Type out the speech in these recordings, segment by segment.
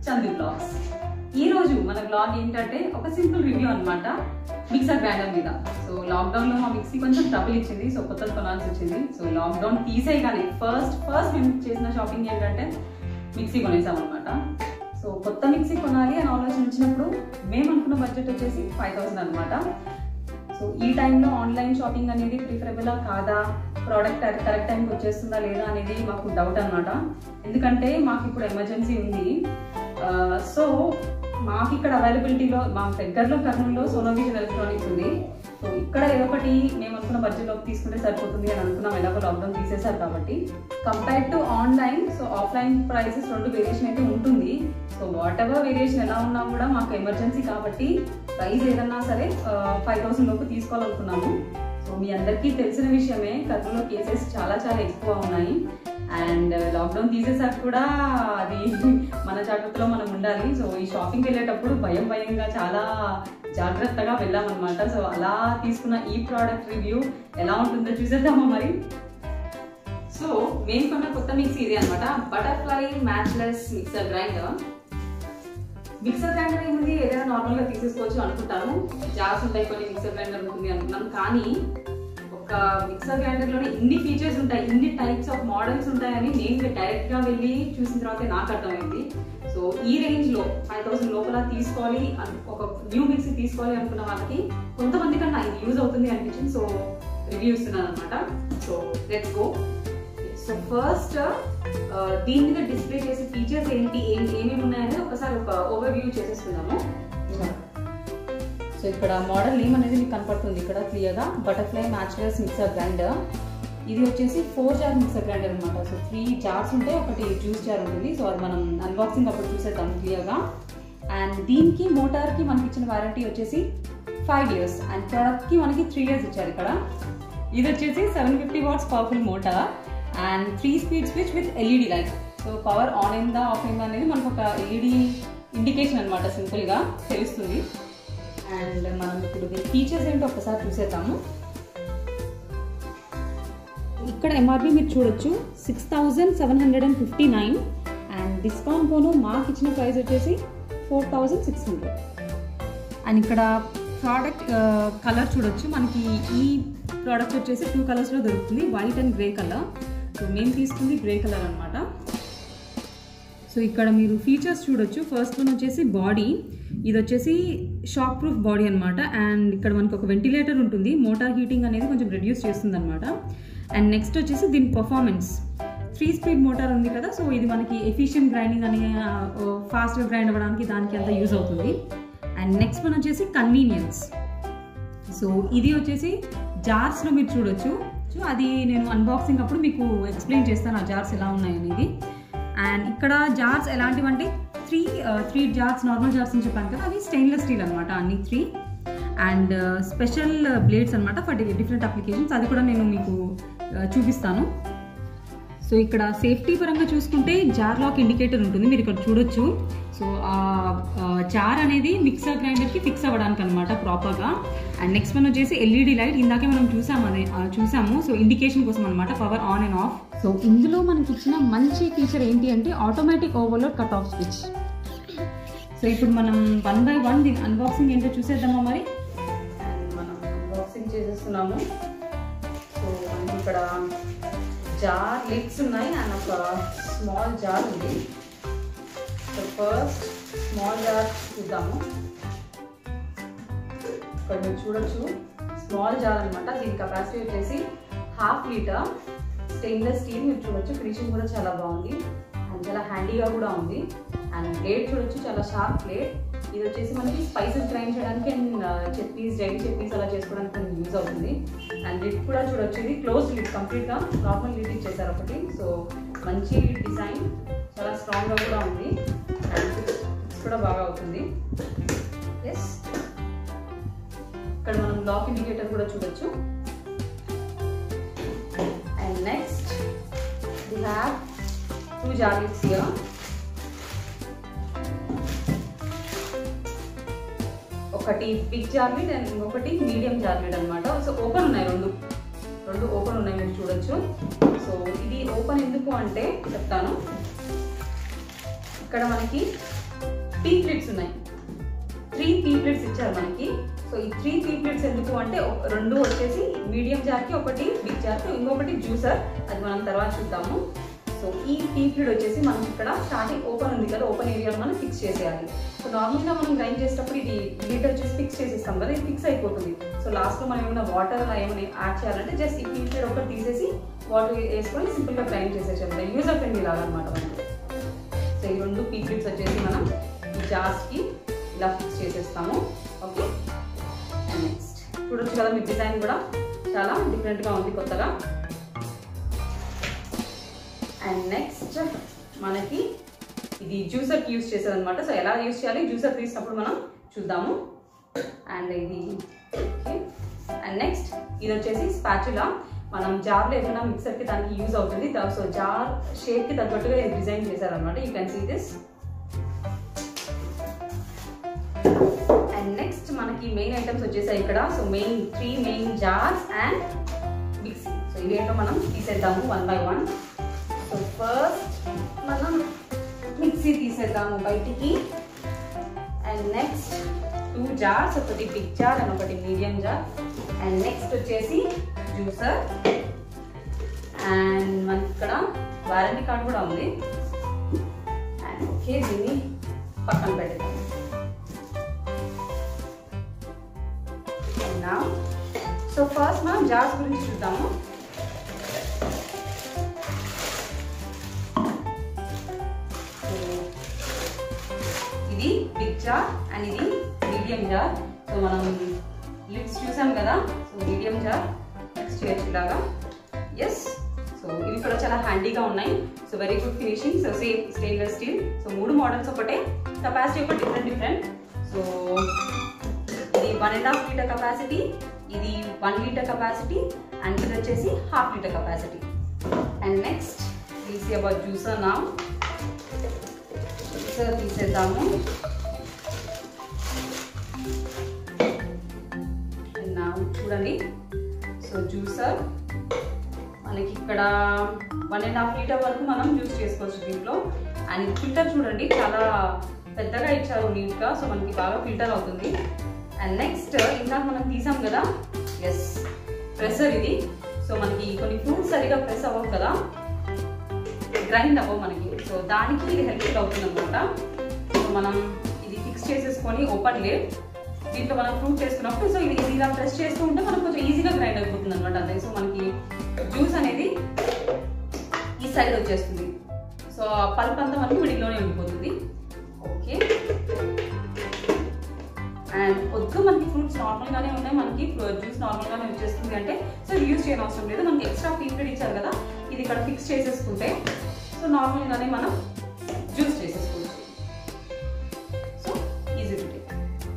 Chandu blogs ఈ రోజు మన బ్లాగ్ ఏంటంటే ఒక సింపుల్ రివ్యూ అన్నమాట మిక్సర్ గ్రైండర్ మీద సో లాక్డౌన్ లో మా మిక్సీ కొంచెం ట్రబుల్ ఇచ్చింది సో కొత్తది కొనాల్సి వచ్చింది సో లాక్డౌన్ తీసేయగానే ఫస్ట్ ఫస్ట్ మేము చేసిన షాపింగ్ ఏంటంటే మిక్సీ కొనేసాం అనమాట సో కొత్త మిక్సీ కొనాలి అని ఆలోచన వచ్చినప్పుడు మేము అనుకున్న బడ్జెట్ వచ్చేసి ఫైవ్ థౌసండ్ అనమాట సో ఈ టైంలో ఆన్లైన్ షాపింగ్ అనేది ప్రిఫరబులా కాదా ప్రోడక్ట్ కరెక్ట్ టైంకి వచ్చేస్తుందా లేదా అనేది మాకు డౌట్ అనమాట ఎందుకంటే మాకు ఇప్పుడు ఎమర్జెన్సీ ఉంది సో మాకు ఇక్కడ అవైలబిలిటీలో మా దగ్గరలో కర్నూలులో సోనోవిజన్ ఎలక్ట్రానిక్స్ ఉంది సో ఇక్కడ ఏదో ఒకటి మేము అనుకున్న బడ్జెట్లోకి తీసుకుంటే సరిపోతుంది అని అనుకున్నాం ఎలాగో లాక్డౌన్ తీసేశారు కాబట్టి compare to online so offline prices రెండు వేరియేషన్ అయితే ఉంటుంది సో వాట్ ఎవర్ వేరియేషన్ ఎలా ఉన్నా కూడా మాకు ఎమర్జెన్సీ కాబట్టి ప్రైస్ ఏదన్నా సరే ఫైవ్ థౌసండ్ లోపు తీసుకోవాలనుకున్నాము సో మీ అందరికీ తెలిసిన విషయమే కర్నూలులో కేసెస్ చాలా చాలా ఎక్కువ ఉన్నాయి అండ్ లాక్డౌన్ తీసేసాక కూడా అది మన జాగ్రత్తలో మనం ఉండాలి సో ఈ షాపింగ్కి వెళ్ళేటప్పుడు భయం భయంగా చాలా జాగ్రత్తగా వెళ్ళామన్నమాట సో అలా తీసుకున్న ఈ ప్రోడక్ట్ రివ్యూ ఎలా ఉంటుందో చూసేద్దామా మరి సో మేము కొన్న కొత్త మిక్సీ ఇది అనమాట butterfly matchless mixer grinder mixer grinder ఏముంది ఏదైనా నార్మల్ గా తీసేసుకోవచ్చు అనుకుంటాను జార్స్ ఉంటాయి కొన్ని మిక్సర్ గ్రైండర్ ఉంటుంది అనుకున్నాను కానీ ఒక మిక్సర్ గ్రైండర్ లోనే ఇన్ని ఫీచర్స్ ఉంటాయి ఇన్ని టైప్స్ ఆఫ్ మోడల్స్ ఉంటాయని నేను డైరెక్ట్ గా వెళ్ళి చూసిన తర్వాత నాకు అర్థమైంది సో ఈ రేంజ్ లో ఫైవ్ థౌసండ్ లోపల తీసుకోవాలి అను- ఒక న్యూ మిక్సీ తీసుకోవాలి అనుకున్న వాళ్ళకి కొంతమంది కన్నా ఇది యూజ్ అవుతుంది అనిపించింది సో రివ్యూ ఇస్తున్నాను అనమాట so let's go so first దీని మీద డిస్ప్లే చేసే ఫీచర్స్ ఏంటి ఏం ఏమేమి ఉన్నాయని ఒకసారి ఒక ఓవర్ వ్యూ చేసేస్తున్నాము సో ఇక్కడ మోడల్ నేమ్ అనేది మీకు కనపడుతుంది ఇక్కడ క్లియర్గా బటర్ఫ్లై మ్యాచ్లెస్ మిక్సర్ గ్రైండర్ ఇది వచ్చేసి ఫోర్ జార్ మిక్సర్ గ్రైండర్ అనమాట సో త్రీ జార్స్ ఉంటాయి ఒకటి జ్యూస్ జార్ ఉంటుంది సో అది మనం అన్బాక్సింగ్ అప్పుడు చూసేద్దాం క్లియర్గా అండ్ దీనికి మోటార్కి మనకి ఇచ్చిన వారంటీ వచ్చేసి ఫైవ్ ఇయర్స్ అండ్ ప్రోడక్ట్కి మనకి త్రీ ఇయర్స్ ఇచ్చారు ఇక్కడ ఇది వచ్చేసి seven fifty watts powerful motor and three speed switch with LED light so power on అయిందా ఆఫ్ అయిందా అనేది మనకు ఒక ఎల్ఈడి ఇండికేషన్ అనమాట సింపుల్గా తెలుస్తుంది అండ్ మనం ఇప్పుడు దీని ఫీచర్స్ ఏంటో ఒకసారి చూసేద్దాము ఇక్కడ ఎంఆర్పి మీరు చూడొచ్చు six thousand seven hundred and fifty nine and discount పోను మాకు ఇచ్చిన ప్రైస్ వచ్చేసి four thousand six hundred and ఇక్కడ ప్రోడక్ట్ కలర్ చూడొచ్చు మనకి ఈ ప్రోడక్ట్ వచ్చేసి టూ కలర్స్లో దొరుకుతుంది white and grey colour so మేము తీసుకుంది గ్రే కలర్ అనమాట సో ఇక్కడ మీరు ఫీచర్స్ చూడొచ్చు ఫస్ట్ వన్ వచ్చేసి బాడీ ఇది వచ్చేసి షాక్ ప్రూఫ్ బాడీ అనమాట అండ్ ఇక్కడ మనకు ఒక వెంటిలేటర్ ఉంటుంది మోటార్ హీటింగ్ అనేది కొంచెం రెడ్యూస్ చేస్తుంది అనమాట అండ్ నెక్స్ట్ వచ్చేసి దీని పర్ఫార్మెన్స్ త్రీ స్పీడ్ మోటార్ ఉంది కదా సో ఇది మనకి ఎఫిషియెంట్ గ్రైండింగ్ అని ఫాస్ట్గా గ్రైండ్ అవ్వడానికి దానికి అంతా యూజ్ అవుతుంది అండ్ నెక్స్ట్ వన్ వచ్చేసి కన్వీనియన్స్ సో ఇది వచ్చేసి జార్స్లో మీరు చూడొచ్చు సో అది నేను అన్బాక్సింగ్ అప్పుడు మీకు ఎక్స్ప్లెయిన్ చేస్తాను ఆ జార్స్ ఎలా ఉన్నాయి అనేది అండ్ ఇక్కడ జార్స్ ఎలాంటివంటే three three jars normal jars అని చెప్పాను కదా అవి స్టెయిన్లెస్ స్టీల్ అనమాట అన్ని త్రీ అండ్ స్పెషల్ బ్లేడ్స్ అనమాట ఫర్ డిఫరెంట్ అప్లికేషన్స్ అది కూడా నేను మీకు uh, చూపిస్తాను సో ఇక్కడ సేఫ్టీ పరంగా చూసుకుంటే జార్ లాక్ ఇండికేటర్ ఉంటుంది మీరు ఇక్కడ చూడొచ్చు సో ఆ జార్ అనేది మిక్సర్ గ్రైండర్కి ఫిక్స్ అవ్వడానికి అనమాట ప్రాపర్గా అండ్ నెక్స్ట్ వన్ వచ్చేసి ఎల్ఈడి లైట్ ఇందాకే మనం చూసాము అదే ఆ, చూసాము సో ఇండికేషన్ కోసం అనమాట power on and off so ఇందులో మనకి ఇచ్చిన మంచి ఫీచర్ ఏంటి అంటే automatic overload cut off switch so ఇప్పుడు మనం వన్ బై వన్ దీని అన్బాక్సింగ్ ఏంటో చూసేద్దామా మరి అండ్ మనం అన్బాక్సింగ్ చేసేస్తున్నాము సో మనకి ఇక్కడ జార్ లిడ్స్ ఉన్నాయి అండ్ ఒక స్మాల్ జార్ ఉంది సో ఫస్ట్ స్మాల్ జార్ చూద్దాము ఇక్కడ మీరు చూడొచ్చు స్మాల్ జార్ అనమాట దీని కెపాసిటీ వచ్చేసి హాఫ్ లీటర్ స్టెయిన్లెస్ స్టీల్ మీరు చూడొచ్చు ఫినిషింగ్ కూడా చాలా బాగుంది అండ్ చాలా హ్యాండీగా కూడా ఉంది అండ్ ప్లేట్ చూడొచ్చు చాలా షార్ప్ ప్లేట్ ఇది వచ్చేసి మనకి స్పైసెస్ గ్రైండ్ చేయడానికి అండ్ చట్నీస్ డైలీ చట్నీస్ అలా చేసుకోవడానికి యూజ్ అవుతుంది అండ్ లిడ్ కూడా చూడొచ్చు ఇది క్లోజ్ లిడ్ కంప్లీట్గా నార్మల్ లిడ్ ఇచ్చేసారు ఒకటి సో మంచి డిజైన్ చాలా స్ట్రాంగ్గా కూడా ఉంది అండ్ ఫిక్స్ కూడా బాగా అవుతుంది ఎస్ ఇక్కడ మనం లాక్ ఇండికేటర్ కూడా చూడొచ్చు and next we have two jar lids here ఒకటి బిగ్ జార్లిడ్ అండ్ ఇంకొకటి మీడియం జార్లిడ్ అన్నమాట సో ఓపెన్ ఉన్నాయి రెండు రెండు ఓపెన్ ఉన్నాయి మీరు చూడొచ్చు సో ఇది ఓపెన్ ఎందుకు అంటే చెప్తాను ఇక్కడ మనకి పీ ప్లేట్స్ ఉన్నాయి త్రీ పీ ప్లేట్స్ ఇచ్చారు మనకి సో ఈ త్రీ పీ ప్లేట్స్ ఎందుకు అంటే ఒక- రెండు వచ్చేసి మీడియం జార్కి ఒకటి బిగ్ జార్కి ఇంకొకటి జ్యూసర్ అది మనం తర్వాత చూద్దాము సో ఈ టీ ప్లేట్ వచ్చేసి మనం ఇక్కడ స్టార్టింగ్ ఓపెన్ ఉంది కదా ఓపెన్ ఏరియాలో మనం ఫిక్స్ చేసేయాలి సో నార్మల్గా మనం గ్రైండ్ చేసేటప్పుడు ఇది లీట్ వచ్చేసి ఫిక్స్ చేసేస్తాం కదా ఇది ఫిక్స్ అయిపోతుంది సో లాస్ట్లో మనం ఏమైనా వాటర్ ఏమైనా యాడ్ చేయాలంటే జస్ట్ ఈ టీ ప్లేట్ ఒకటి తీసేసి వాటర్ వేసుకొని సింపుల్గా గ్రైండ్ చేసేసాం యూజర్ ఫ్రెండ్లీ లాగా అనమాట మనకి సో ఈ రెండు పీ ప్లేట్స్ వచ్చేసి మనం ఈ జార్స్కి ఇలా ఫిక్స్ చేసేస్తాము ఓకే అండ్ నెక్స్ట్ చూడొచ్చు కదా మీ డిజైన్ కూడా చాలా డిఫరెంట్గా ఉంది కొత్తగా అండ్ నెక్స్ట్ మనకి ఇది జ్యూసర్కి యూస్ చేసేది అనమాట సో ఎలా యూస్ చేయాలి జ్యూసర్ తీసినప్పుడు మనం చూద్దాము అండ్ ఇది ఓకే అండ్ నెక్స్ట్ ఇది వచ్చేసి స్పాచులా మనం జార్లో ఏమైనా మిక్సర్కి దానికి యూజ్ అవుతుంది దా- సో జార్ షేప్కి తగ్గట్టుగా ఇది డిజైన్ చేశారనమాట you can see this and next మనకి మెయిన్ ఐటమ్స్ వచ్చేసాయి ఇక్కడ so main three main jars and mixie so ఇవేంటో మనం తీసేద్దాము one by one so first మనం మిక్సీ తీసేద్దాము బయటికి అండ్ నెక్స్ట్ టూ జార్స్ ఒకటి బిగ్ జార్ అండ్ ఒకటి మీడియం జార్ అండ్ నెక్స్ట్ వచ్చేసి జ్యూసర్ అండ్ మనకి ఇక్కడ వారంటీ కార్డ్ కూడా ఉంది అండ్ ఓకే దీన్ని పక్కన పెడతాం నా సో ఫస్ట్ మనం జార్స్ గురించి చూద్దాము So, ఇది బిగ్ జార్ అండ్ ఇది మీడియం జార్ సో మనం లిప్స్ చూసాం కదా సో మీడియం జార్ నెక్స్ట్ చేయొచ్చు ఇలాగా ఎస్ సో ఇవి కూడా చాలా హ్యాండీగా ఉన్నాయి so very good finishing so same stainless steel so మూడు మోడల్స్ ఒకటే కెపాసిటీ ఒక డిఫరెంట్ డిఫరెంట్ సో ఇది one and half litre capacity ఇది వన్ లీటర్ కెపాసిటీ అండ్ ఇది వచ్చేసి half litre capacity and next easy about juicer నా juicer తీసేద్దాము And now చూడండి సో జ్యూసర్ మనకి ఇక్కడ వన్ అండ్ హాఫ్ లీటర్ వరకు మనం జ్యూస్ చేసుకోవచ్చు దీంట్లో అండ్ ఫిల్టర్ చూడండి చాలా పెద్దగా ఇచ్చారు నీట్గా సో మనకి బాగా ఫిల్టర్ అవుతుంది అండ్ నెక్స్ట్ ఇందాక మనం తీసాం కదా ఎస్ ప్రెషర్ ఇది సో మనకి కొన్ని ఫ్రూట్స్ సరిగా ప్రెస్ అవ్వవు కదా గ్రైండ్ అవ్వవు మనకి సో దానికి ఇది హెల్ప్ఫుల్ అవుతుంది అనమాట సో మనం ఇది ఫిక్స్ చేసేసుకొని ఓపెన్ లేట్ దీంట్లో మనం ఫ్రూట్ చేసుకున్నప్పుడు సో ఇది ఇది ఇలా ప్రెస్ చేస్తూ ఉంటే మనకు కొంచెం ఈజీగా గ్రైండ్ అయిపోతుంది అనమాట అంతే సో మనకి జ్యూస్ అనేది ఈ సైడ్ వచ్చేస్తుంది సో ఆ పల్ప్ అంతా మనకి మిడిల్లోనే ఉండిపోతుంది ఓకే అండ్ వద్దు మనకి ఫ్రూట్స్ నార్మల్గానే ఉన్నాయి మనకి జ్యూస్ నార్మల్గానే వచ్చేస్తుంది అంటే సో ఇది యూజ్ చేయని అవసరం లేదు మనకి ఎక్స్ట్రా పీరియడ్ ఇచ్చారు కదా ఇది ఇక్కడ ఫిక్స్ చేసేసుకుంటే సో నార్మల్గానే మనం జ్యూస్ చేసేసుకోవచ్చు so easy to take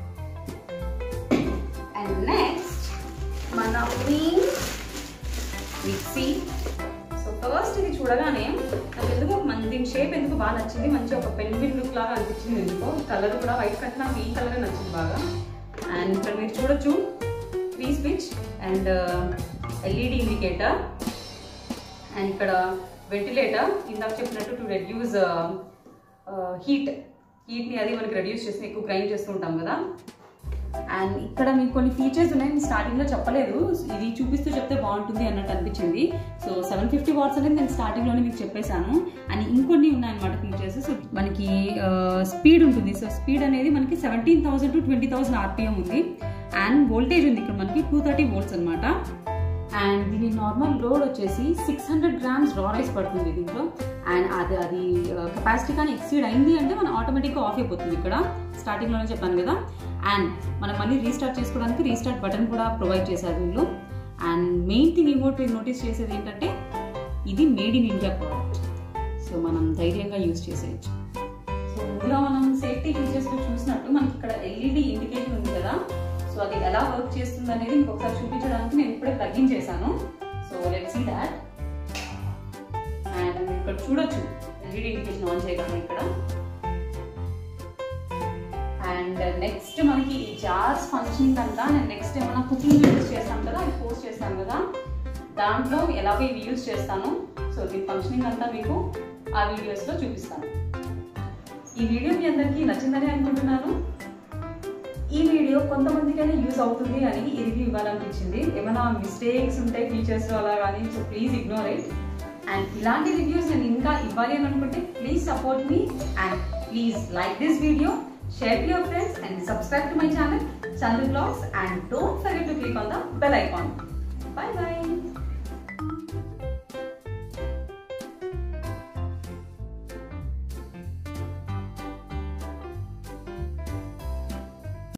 and next మన మెయిన్ మిక్సీ సో ఫస్ట్ ఇది చూడగానే నాకు ఎందుకు మన దీని షేప్ ఎందుకు బాగా నచ్చింది మంచి ఒక పెన్విన్ లుక్ లాగా అనిపించింది ఎందుకో కలర్ కూడా వైట్ కంటే నాకు ఈ కలర్ నచ్చింది బాగా అండ్ ఇక్కడ మీరు చూడొచ్చు three switch and LED indicator and ఇక్కడ వెంటిలేటర్ ఇందాక చెప్పినట్టు టు రెడ్యూస్ హీట్ హీట్ని అది మనకి రెడ్యూస్ చేసి ఎక్కువ గ్రైండ్ చేస్తూ ఉంటాం కదా అండ్ ఇక్కడ మీకు కొన్ని ఫీచర్స్ ఉన్నాయి నేను స్టార్టింగ్లో చెప్పలేదు ఇది చూపిస్తూ చెప్తే బాగుంటుంది అన్నట్టు అనిపించింది సో సెవెన్ ఫిఫ్టీ వాట్స్ అనేది నేను స్టార్టింగ్లోనే మీకు చెప్పేశాను అండ్ ఇంకొన్ని ఉన్నాయన్నమాట ఫీచర్స్ సో మనకి స్పీడ్ ఉంటుంది సో స్పీడ్ అనేది మనకి seventeen thousand to twenty thousand RPM ఉంది అండ్ వోల్టేజ్ ఉంది ఇక్కడ మనకి టూ థర్టీ వోల్ట్స్ అనమాట అండ్ దీని నార్మల్ లోడ్ వచ్చేసి six hundred grams raw rice పడుతుంది దీంట్లో అండ్ అది అది కెపాసిటీ కానీ ఎక్సీడ్ అయింది అంటే మనం ఆటోమేటిక్గా ఆఫ్ అయిపోతుంది ఇక్కడ స్టార్టింగ్లోనే చెప్పాను కదా అండ్ మనం మళ్ళీ రీస్టార్ట్ చేసుకోవడానికి రీస్టార్ట్ బటన్ కూడా ప్రొవైడ్ చేశారు వీళ్ళు అండ్ మెయిన్ థింగ్ ఇంకోటి నోటీస్ చేసేది ఏంటంటే ఇది made in India product so మనం ధైర్యంగా యూజ్ చేసేయచ్చు సో ముందుగా మనం సేఫ్టీ ఫీచర్స్ చూసినట్టు మనకి ఇక్కడ ఎల్ఈడి ఇండికేషన్ ఉంది కదా సో అది ఎలా వర్క్ చేస్తుంది అనేది మీకు ఒకసారి చూపించడానికి నేను ఇప్పుడే ప్లగ్ఇన్ చేశాను so let see that and ఇక్కడ చూడొచ్చు ఎల్ఈడి ఇండికేషన్ ఆన్ చేయగలను ఇక్కడ అండ్ నెక్స్ట్ మనకి ఈ జార్స్ ఫంక్షనింగ్ అంతా నేను నెక్స్ట్ ఏమైనా కుకింగ్ వీడియోస్ చేస్తాను కదా అది పోస్ట్ చేస్తాను కదా దాంట్లో ఎలాగో ఇవి యూజ్ చేస్తాను సో దీని ఫంక్షనింగ్ అంతా మీకు ఆ వీడియోస్లో చూపిస్తాను ఈ వీడియో మీ అందరికీ నచ్చిందని అనుకుంటున్నాను ఈ వీడియో కొంతమందికైనా యూజ్ అవుతుంది అని ఈ రివ్యూ ఇవ్వాలనిపించింది ఏమైనా మిస్టేక్స్ ఉంటాయి ఫీచర్స్ అలా కానీ so please ignore it and ఇలాంటి రివ్యూస్ నేను ఇంకా ఇవ్వాలి అని అనుకుంటే please support me and please like this video share to your friends and subscribe to my channel Chandra blogs and don't forget to click on the bell icon bye by